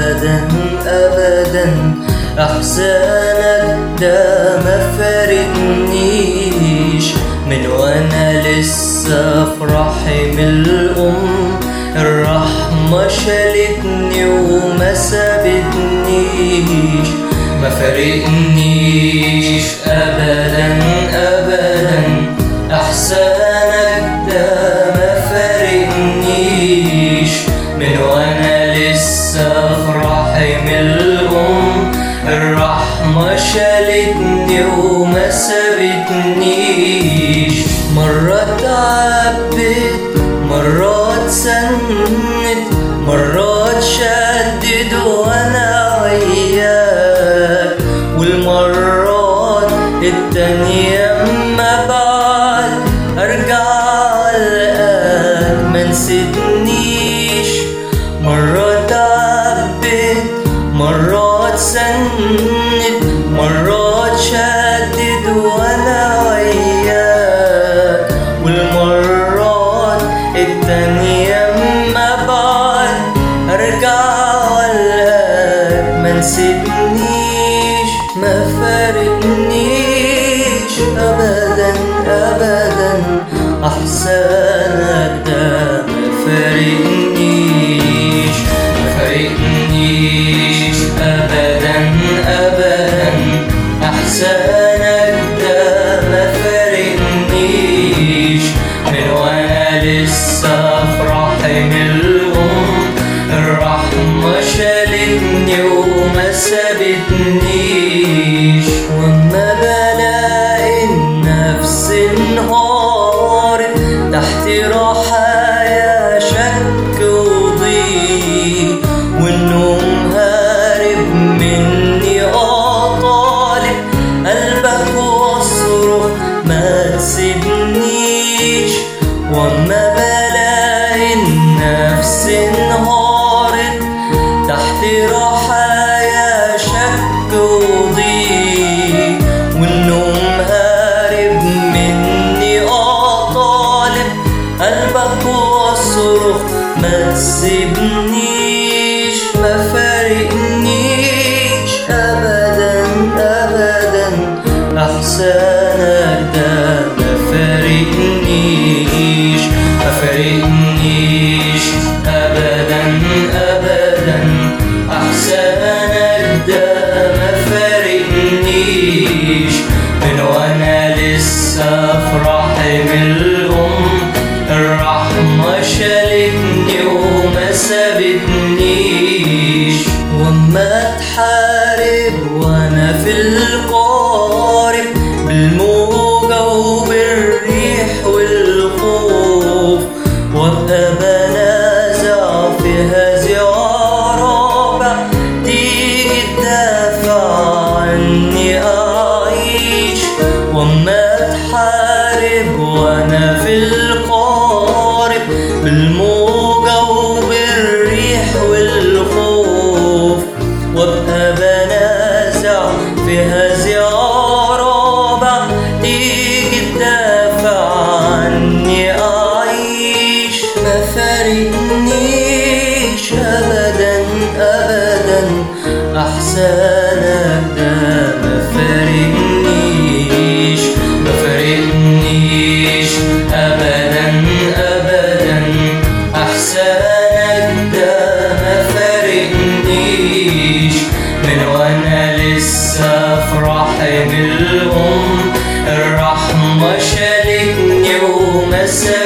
أبدا أبدا أحسانك ده ما فارقنيش من وأنا لسه في رحم الأم الرحمة شالتني وما سابتنيش ما فارقنيش أبدا أبدا أحسانك ده ما فارقنيش من وأنا لسه في رحم الأم الرحمة شالتني وما سابتنيش مرة تعبت مرات سند مرات شدد وانا وياك والمرات التانية اما بعد ارجع القاك ما نسيتنيش مرة تعبت مرات سند مرات شدد وانا وياك والمرات التانية اما بعد ارجع والقاك ما نسيتنيش ما فارقنيش ابدا ابدا احسانك ده ما فارقنيش ما فارقنيش ابدا ابدا احسانك ده ما فارقنيش من وانا لسه في رحم الام الرحمة شالتني وما سابتنيش وما بلاقي النفس انهارت تحت رحايا شك وضيق والنوم هارب مني اه طالب قلبك واصرخ ما تسيبنيش وما بلاقي النفس انهارت تحت رحايا شك وضيق والنوم هارب مني اه طالب قلبك واصرخ ما تسيبنيش ما فارقنيش ابدا ابدا احسانك ده ما فارقنيش ما فارقنيش ابدا ابدا احسانك ده ما فارقنيش من وانا لسه في رحم الام الرحمة شالتني وما سابتنيش وما تحارب وانا في القارب بالموجة وبالريح والخوف وابقى بنازع في هذه رابع تيجي تدافع عني اعيش وما تحارب وانا في القارب بالموجة وبالريح والخوف وابقى بنازع في هذه رابع تيجي تدافع عني اعيش ما فارقنيش ابدا ابدا احسانك ده ما فارقنيش ما فارقنيش ابدا ابدا احسانك ده ما فارقنيش من وانا لسه في رحم الام الرحمة شالتني وما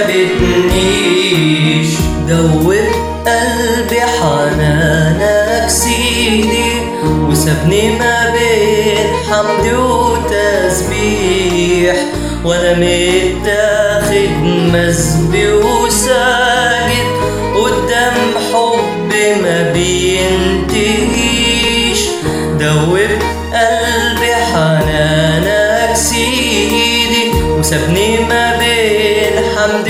سابتنيش دوب قلبي حنانك سيدي وسابني ما بين حمد وتسبيح وانا متاخد مسبي وساجد قدام حب ما بينتهيش دوب قلبي حنانك سيدي وسابني ما بين حمد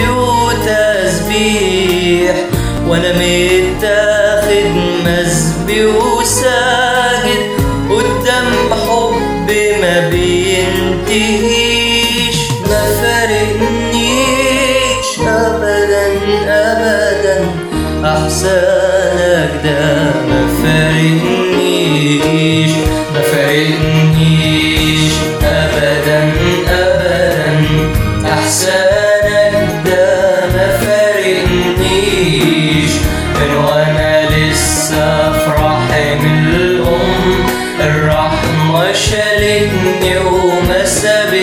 وتسبيح وانا متاخد مسبي وساجد قدام حب ما بينتهيش ما فارقنيش ابدا ابدا احسانك ده ما فارقنيش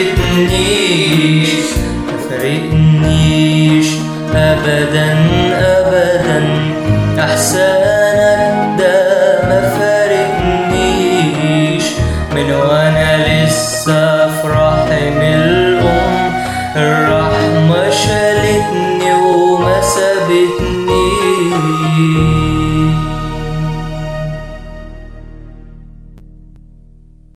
فارقنيش ما فارقنيش ابدا ابدا احسانك ده ما فارقنيش من وانا لسه في رحم الام الرحمه شالتني وما سابتنيش